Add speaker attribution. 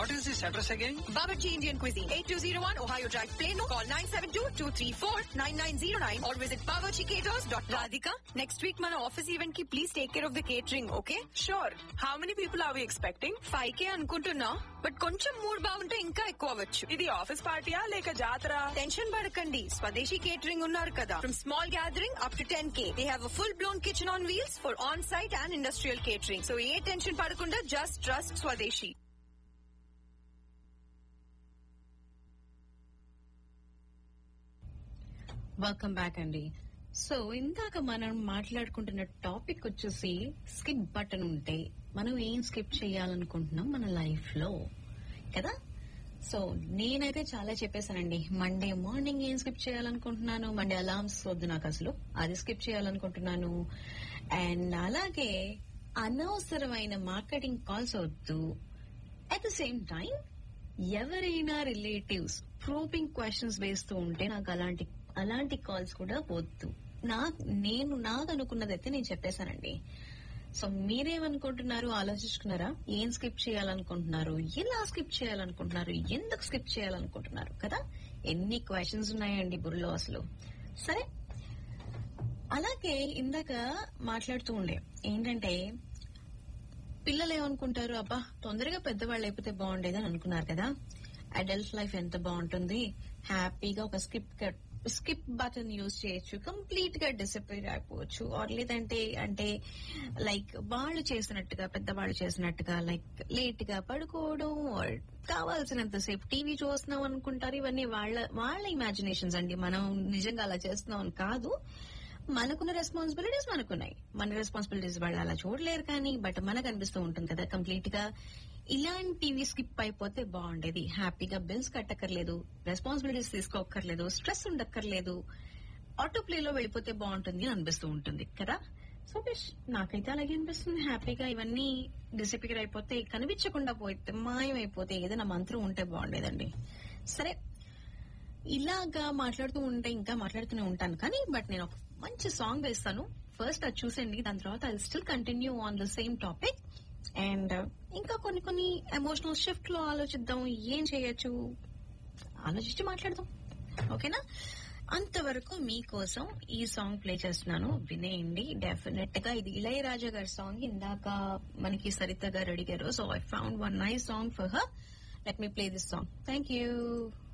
Speaker 1: What is this address again
Speaker 2: Babaji Indian Cuisine, 8201 Ohio Drive, Plano. Call 972-234-9909 or visit babajicaterers.com. Radhika, next week మన office event కి please take care of the catering okay
Speaker 3: sure how many people are we expecting
Speaker 2: five K అనుకుంటున్నా but కొంచెం mood బాగుంటే ఇంకా ఎక్కువ అవ్వచ్చు
Speaker 3: ఇది office పార్టీయా లేక జాతర
Speaker 2: టెన్షన్ పడకండి స్వదేశీ కేటరింగ్ ఉన్నారు కదా from small gathering up to ten K they have full blown kitchen on wheels for on site and industrial catering so ఏ టెన్షన్ పడకుండా just trust Swadeshi
Speaker 4: welcome back అండి సో ఇందాక మనం మాట్లాడుకుంటున్న టాపిక్ వచ్చేసి స్కిప్ బటన్ ఉంటే మనం ఏం స్కిప్ చేయాలనుకుంటున్నాం మన లైఫ్ లో కదా సో నేనైతే చాలా చెప్పేశానండి మండే మార్నింగ్ ఏం స్కిప్ చేయాలనుకుంటున్నాను మండే అలార్మ్స్ వద్దు నాకు అసలు అది స్కిప్ చేయాలనుకుంటున్నాను అండ్ అలాగే అనవసరమైన మార్కెటింగ్ కాల్స్ వద్దు అట్ ద సేమ్ టైం ఎవరైనా రిలేటివ్స్ ప్రూపింగ్ క్వశ్చన్స్ వేస్తూ ఉంటే నాకు అలాంటి అలాంటి కాల్స్ కూడా వద్దు నా నేను నాకు అనుకున్నదైతే నేను చెప్పేశానండి సో మీరేమనుకుంటున్నారు ఆలోచించుకున్నారా ఏం స్కిప్ చేయాలనుకుంటున్నారు ఎలా స్కిప్ చేయాలనుకుంటున్నారు ఎందుకు స్కిప్ చేయాలనుకుంటున్నారు కదా ఎన్ని క్వశ్చన్స్ ఉన్నాయండి బుర్రలో అసలు సరే అలాగే ఇందాక మాట్లాడుతూ ఉండే ఏంటంటే పిల్లలు ఏమనుకుంటారు అబ్బా తొందరగా పెద్దవాళ్ళు అయిపోతే బాగుండేది అని అనుకున్నారు కదా అడల్ట్ లైఫ్ ఎంత బాగుంటుంది హ్యాపీగా ఒక స్కిప్ స్కిప్ బటన్ యూజ్ చేయొచ్చు కంప్లీట్ గా డిసప్పేర్ అయిపోవచ్చు ఆర్ లేదంటే అంటే లైక్ వాళ్ళు చేసినట్టుగా పెద్దవాళ్ళు చేసినట్టుగా లైక్ లేట్ గా పడుకోవడం or కావాల్సినంతసేపు టీవీ చూస్తున్నాం అనుకుంటారు ఇవన్నీ వాళ్ళ వాళ్ళ ఇమాజినేషన్స్ అండి మనం నిజంగా అలా చేస్తున్నాం అని కాదు మనకున్న రెస్పాన్సిబిలిటీస్ మనకున్నాయి మన రెస్పాన్సిబిలిటీస్ వాళ్ళు అలా చూడలేరు కానీ బట్ మనకు అనిపిస్తూ ఉంటుంది కదా కంప్లీట్ గా ఇలాంటివి స్కిప్ అయిపోతే బాగుండేది హ్యాపీగా బిల్స్ కట్టక్కర్లేదు రెస్పాన్సిబిలిటీస్ తీసుకోక్కర్లేదు స్ట్రెస్ ఉండక్కర్లేదు ఆటో ప్లే లో వెళ్ళిపోతే బాగుంటుంది అని అనిపిస్తూ ఉంటుంది కదా సో బిష్ నాకైతే అలాగే అనిపిస్తుంది హ్యాపీగా ఇవన్నీ డిసిపికర్ అయిపోతే కనిపించకుండా పోతే మాయమైపోతే ఏదైనా మంత్రం ఉంటే బాగుండేదండి సరే ఇలాగా మాట్లాడుతూ ఉంటే ఇంకా మాట్లాడుతూనే ఉంటాను కానీ బట్ నేను ఒక మంచి సాంగ్ వేస్తాను ఫస్ట్ అది చూసండి దాని తర్వాత I still continue on the same topic and ఇంకా కొన్ని కొన్ని ఎమోషనల్ షిఫ్ట్ లో ఆలోచిద్దాం ఏం చేయొచ్చు ఆలోచించి మాట్లాడదాం ఓకేనా అంతవరకు మీకోసం ఈ సాంగ్ ప్లే చేస్తున్నాను వినేయండి డెఫినెట్ గా ఇది ఇళయరాజా గారి సాంగ్ ఇందాక మనకి సరిత గారు అడిగారు so I found one nice song for her let me play this song thank you